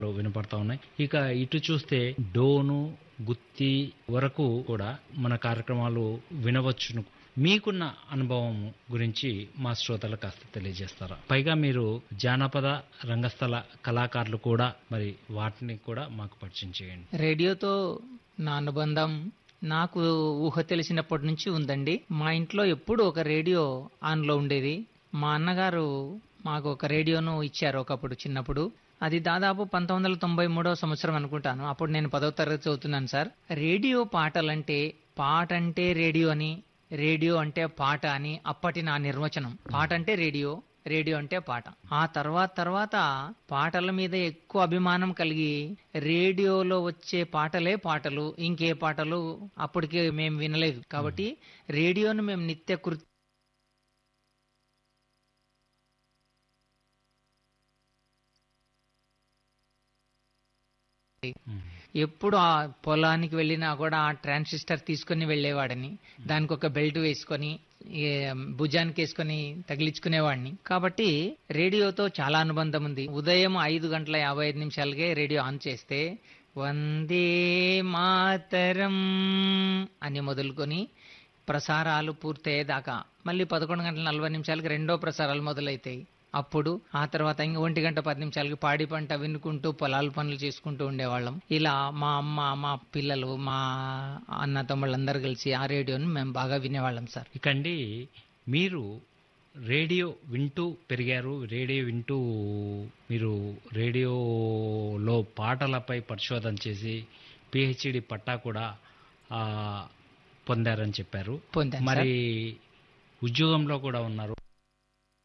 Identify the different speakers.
Speaker 1: వినపడతా ఉన్నాయి ఇక ఇటు చూస్తే డోను గుత్తి వరకు కూడా మన కార్యక్రమాలు వినవచ్చును మీకున్న అనుభవం గురించి మా శ్రోతలకు కాస్త తెలియజేస్తారా పైగా మీరు జానపద రంగస్థల కళాకారులు కూడా మరి వాటిని కూడా మాకు పరిచయం చేయండి
Speaker 2: రేడియోతో నా అనుబంధం నాకు ఊహ తెలిసినప్పటి నుంచి ఉందండి మా ఇంట్లో ఎప్పుడు ఒక రేడియో ఆన్లో ఉండేది మా అన్నగారు మాకు ఒక రేడియోను ఇచ్చారు ఒకప్పుడు చిన్నప్పుడు అది దాదాపు పంతొమ్మిది వందల తొంభై మూడవ సంవత్సరం అనుకుంటాను అప్పుడు నేను పదవ తరగతి చదువుతున్నాను సార్ రేడియో పాటలంటే పాట అంటే రేడియో అని రేడియో అంటే పాట అని అప్పటి నా నిర్వచనం పాట అంటే రేడియో రేడియో అంటే పాట ఆ తర్వాత తర్వాత పాటల మీద ఎక్కువ అభిమానం కలిగి రేడియోలో వచ్చే పాటలే పాటలు ఇంకే పాటలు అప్పటికే మేము వినలేదు కాబట్టి రేడియోను మేము నిత్య కృ ఎప్పుడు ఆ పొలానికి వెళ్ళినా కూడా ఆ ట్రాన్సిస్టర్ తీసుకొని వెళ్ళేవాడని దానికి ఒక బెల్ట్ వేసుకొని ఏ, భుజానికి వేసుకొని తగిలించుకునేవాడిని కాబట్టి రేడియోతో చాలా అనుబంధం ఉంది ఉదయం ఐదు గంటల యాభై ఐదు నిమిషాలకే రేడియో ఆన్ చేస్తే వందే మాతరం అని మొదలుకొని ప్రసారాలు పూర్తయ్యేదాకా మళ్ళీ పదకొండు గంటల నలభై నిమిషాలకి రెండో ప్రసారాలు మొదలవుతాయి అప్పుడు ఆ తర్వాత ఇంక ఒంటి గంట పది నిమిషాలకి పాడి పంట వినుకుంటూ పొలాల పనులు చేసుకుంటూ ఉండేవాళ్ళం ఇలా మా అమ్మ మా పిల్లలు మా అన్న తమ్ముళ్ళందరూ కలిసి ఆ రేడియోని మేము బాగా వినేవాళ్ళం సార్
Speaker 1: ఇకండి మీరు రేడియో వింటూ పెరిగారు రేడియో వింటూ మీరు రేడియోలో పాటలపై పరిశోధన చేసి పిహెచ్డి పట్టా కూడా ఆ, పొందారని చెప్పారు
Speaker 2: పొందాను సార్
Speaker 1: మరి ఉద్యోగంలో కూడా ఉన్నారు